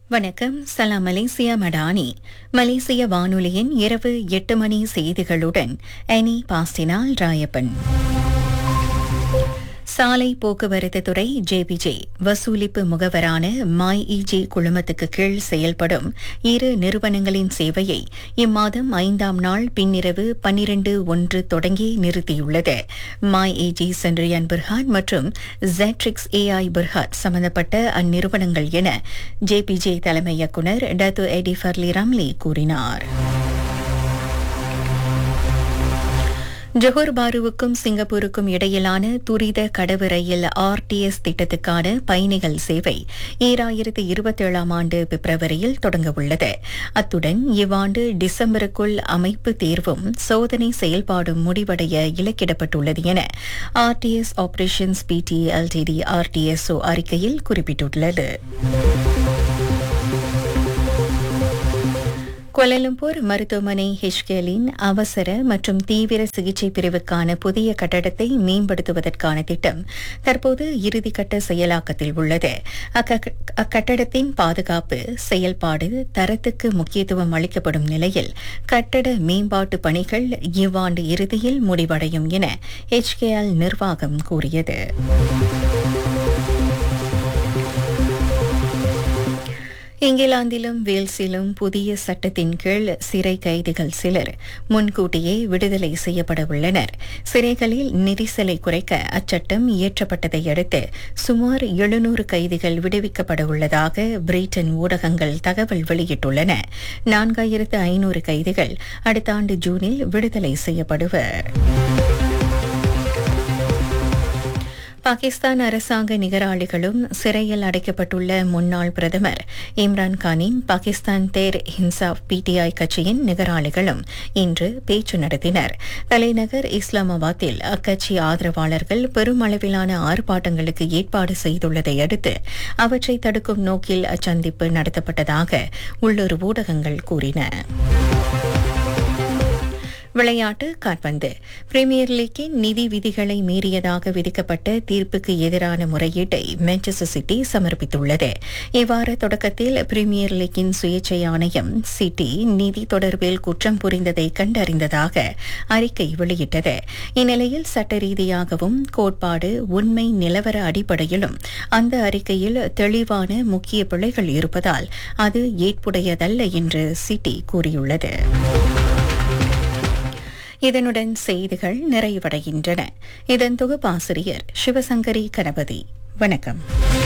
வணக்கம் சலாம் மலேசியா மடானி மலேசிய வானொலியின் இரவு எட்டு மணி செய்திகளுடன் அனி பாஸ்டினால் ராயப்பன் சாலை போக்குவரத்து துறை ஜேபிஜே வசூலிப்பு முகவரான மாய் இஜி குழுமத்துக்கு கீழ் செயல்படும் இரு நிறுவனங்களின் சேவையை இம்மாதம் ஐந்தாம் நாள் பின்னிரவு பன்னிரண்டு ஒன்று தொடங்கி நிறுத்தியுள்ளது மாய் இஜி சென்ட்ரியன் பிர்ஹாட் மற்றும் ஜெட்ரிக்ஸ் ஏஐ பிர்ஹாட் சம்பந்தப்பட்ட அந்நிறுவனங்கள் என ஜேபிஜே தலைமை இயக்குநர் டத்து எடி ஃபர்லி ரம்லி கூறினார் ஜொஹர் பாருவுக்கும் சிங்கப்பூருக்கும் இடையிலான துரித கடவு ரயில் ஆர்டிஎஸ் திட்டத்துக்கான பயணிகள் சேவை ஈராயிரத்து இருபத்தேழாம் ஆண்டு பிப்ரவரியில் தொடங்க உள்ளது அத்துடன் இவ்வாண்டு டிசம்பருக்குள் அமைப்பு தேர்வும் சோதனை செயல்பாடும் முடிவடைய இலக்கிடப்பட்டுள்ளது என RTS operations PT LTD RTSO அறிக்கையில் குறிப்பிட்டுள்ளது கோலாலம்பூர் மருத்துவமனை ஹெச்கேலின் அவசர மற்றும் தீவிர சிகிச்சை பிரிவுக்கான புதிய கட்டடத்தை மேம்படுத்துவதற்கான திட்டம் தற்போது இறுதிக்கட்ட செயலாக்கத்தில் உள்ளது அக்கட்டடத்தின் பாதுகாப்பு செயல்பாடு தரத்துக்கு முக்கியத்துவம் அளிக்கப்படும் நிலையில் கட்டட மேம்பாட்டு பணிகள் இவ்வாண்டு இறுதியில் முடிவடையும் என ஹெச்கேஎல் நிர்வாகம் கூறியது இங்கிலாந்திலும் வேல்ஸிலும் புதிய சட்டத்தின் கீழ் சிறை கைதிகள் சிலர் முன்கூட்டியே விடுதலை செய்யப்பட உள்ளனர் சிறைகளில் நெரிசலை குறைக்க அச்சட்டம் இயற்றப்பட்டதை அடுத்து சுமார் எழுநூறு கைதிகள் விடுவிக்கப்பட உள்ளதாக பிரிட்டன் ஊடகங்கள் தகவல் வெளியிட்டுள்ளன நான்காயிரத்து ஐநூறு கைதிகள் அடுத்த ஆண்டு ஜூனில் விடுதலை செய்யப்படுவர் பாகிஸ்தான் அரசாங்க நிகராளிகளும் சிறையில் அடைக்கப்பட்டுள்ள முன்னாள் பிரதமர் இம்ரான் கானின் பாகிஸ்தான் தேர் ஹின்சாப் பிடிஐ கட்சியின் நிகராளிகளும் இன்று பேச்சு நடத்தினர் தலைநகர் இஸ்லாமாபாத்தில் அக்கட்சி ஆதரவாளர்கள் பெருமளவிலான ஆர்ப்பாட்டங்களுக்கு ஏற்பாடு செய்துள்ளதை அடுத்து அவற்றை தடுக்கும் நோக்கில் அச்சந்திப்பு நடத்தப்பட்டதாக உள்ளூர் ஊடகங்கள் கூறின விளையாட்டு கால்பந்து பிரீமியர் லீக்கின் நிதி விதிகளை மீறியதாக விதிக்கப்பட்ட தீர்ப்புக்கு எதிரான முறையீட்டை மான்செஸ்டர் சிட்டி சமர்ப்பித்துள்ளது இவ்வாறு தொடக்கத்தில் பிரீமியர் லீக்கின் சுயேட்சை ஆணையம் சிட்டி நிதி தொடர்பில் குற்றம் புரிந்ததை கண்டறிந்ததாக அறிக்கை வெளியிட்டது இந்நிலையில் சட்ட ரீதியாகவும் கோட்பாடு உண்மை நிலவர அடிப்படையிலும் அந்த அறிக்கையில் தெளிவான முக்கிய பிழைகள் இருப்பதால் அது ஏற்புடையதல்ல என்று சிட்டி கூறியுள்ளது இதனுடன் செய்திகள் நிறைவடைகின்றன இதன் தொகுப்பாசிரியர் சிவசங்கரி கணபதி வணக்கம்